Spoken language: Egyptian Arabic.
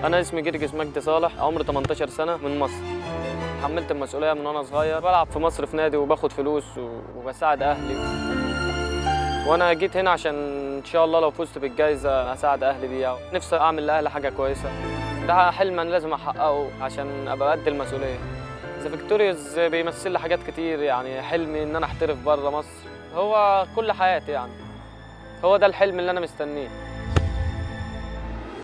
انا اسمي جرجس مجدي صالح عمري 18 سنه من مصر حملت المسؤوليه من وانا صغير بلعب في مصر في نادي وباخد فلوس و- وبساعد اهلي وانا جيت هنا عشان ان شاء الله لو فزت بالجائزه اساعد اهلي بيها نفسي اعمل لاهلي حاجه كويسه ده حلم انا لازم احققه عشان ابقى قد المسؤوليه ذا فيكتوريوس بيمثل لي حاجات كتير يعني حلمي ان انا احترف بره مصر هو كل حياتي يعني هو ده الحلم اللي انا مستنيه